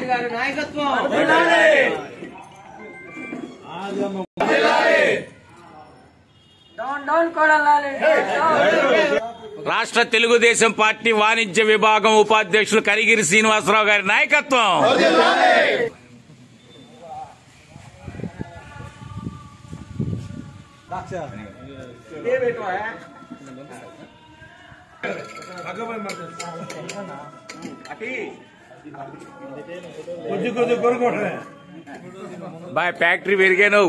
గారి నాయకత్వం down down Kodali రాష్ట్ర తెలుగుదేశం పార్టీ వాణిజ్య విభాగం ఉపాధ్యక్షులు కరిగిరి శ్రీనివాసరావు గారి నాయకత్వం బాయ్ ఫ్యాక్టరీ పెరిగాను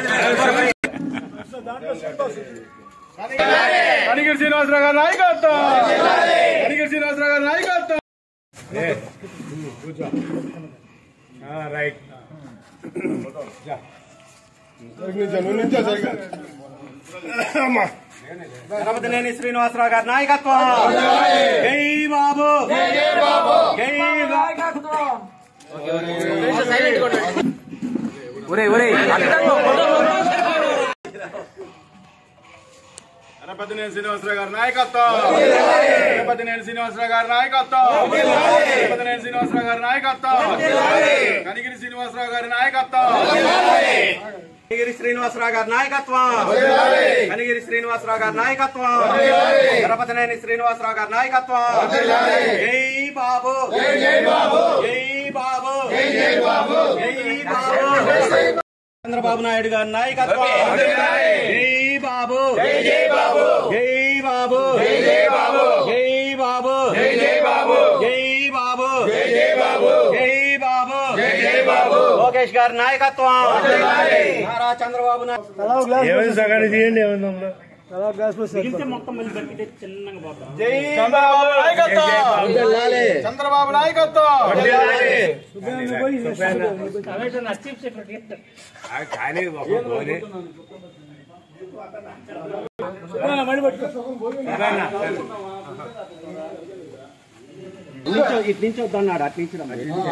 కనిగిరి శ్రీనివాసరావు గారి నాయకత్వం కనిగిరి శ్రీనివాసరావు గారి నాయకత్వం రైట్ గణపతినేని శ్రీనివాసరావు గారి నాయకత్వం జై బాబు జై బాబు గణపతినేని శ్రీనివాసరావు గారి నాయకత్వం గణపతినేని శ్రీనివాసరావు గారి నాయకత్వం గణపతినేని శ్రీనివాసరావు గారి నాయకత్వం కనిగిరి శ్రీనివాసరావు గారి నాయకత్వం కనిగిరి శ్రీనివాసరావు గారి నాయకత్వం కనిగిరి శ్రీనివాసరావు గారి నాయకత్వం గణపతినేని శ్రీనివాసరావు గారి నాయకత్వం జై బాబు జై బాబు జై బాబు జై బాబు జై బాబు చంద్రబాబు నాయుడు గారి నాయకత్వం జై బాబు జై బాబు జై బాబు జై బాబు జై బాబు జై బాబు జై బాబు జై బాబు జై బాబు జై బాబు లోకేష్ గారి నాయకత్వం నారా చంద్రబాబు నాయుడు ఏమైంది సగాన్ని తీయండి ఏమైంది జై చంద్రబాబు నాయకత్వం చంద్రబాబు నాయకత్వం ఇటు నుంచి వద్దన్నాడు అటు నుంచి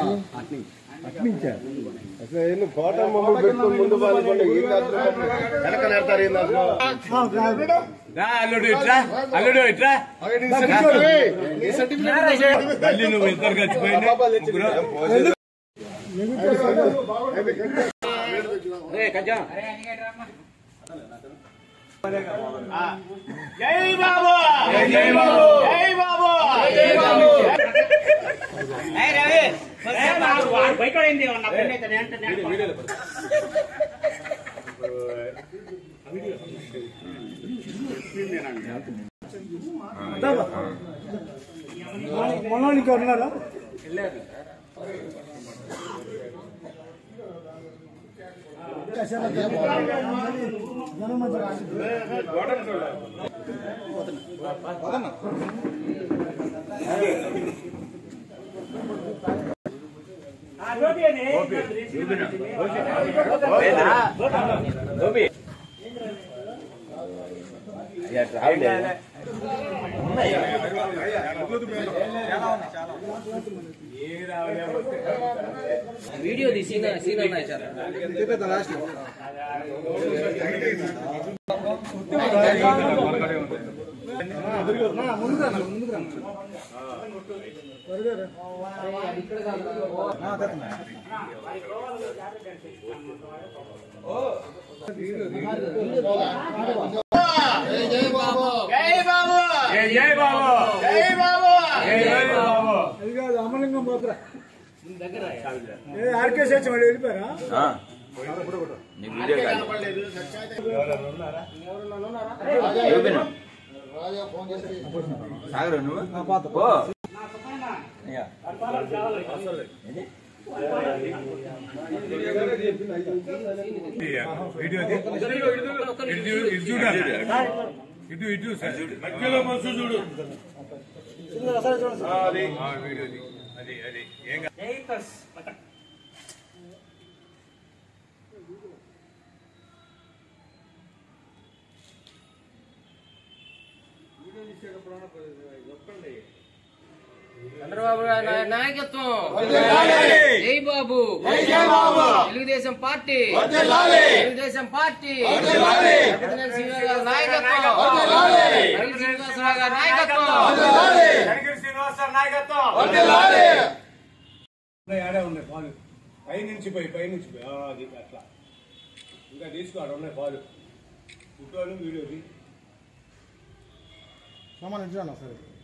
ఫోటో మమ్మల్ని పెట్టుకుని ముందు పాల్గొంటే ఏం వెనక నేడతారు ఏం అల్లుడు ఇట్రా అల్లుడు ఇట్రా మళ్ళీ నువ్వు ఇద్దరు కలిసిపోయినా జై బాబు జై బాబు జై బాబు జై బాబు వీడియో తీసి సీన్ ఉన్నాయి సార్ జై బాబు జై బాబు జై బాబు జై బాబు ఆర్కేస్ వచ్చి మళ్ళీ వెళ్ళిపోయారా వీడియో ఇది చూడాలి ఇటు ఇటు సార్ మధ్యలో మనసు చూడు అది ఆ, వీడియోది అది అది ఏం కాదు. చంద్రబాబు నాయుడు నాయకత్వం జై బాబు తెలుగుదేశం పార్టీ తెలుగుదేశం పార్టీ అభినందన్ సింగ్ గారి నాయకత్వం అనిల్ శ్రీనివాసరావు గారి నాయకత్వం కనిగిరి శ్రీనివాసరావు నాయకత్వం ఆడే ఉన్నాయి పాలు పై నుంచి పోయి పై నుంచి పోయి ఆ, అది అట్లా ఇంకా తీసుకోవాలి ఉన్నాయి పాలు ఫోటోలు వీడియోది సామాన్ ఇచ్చాను సరే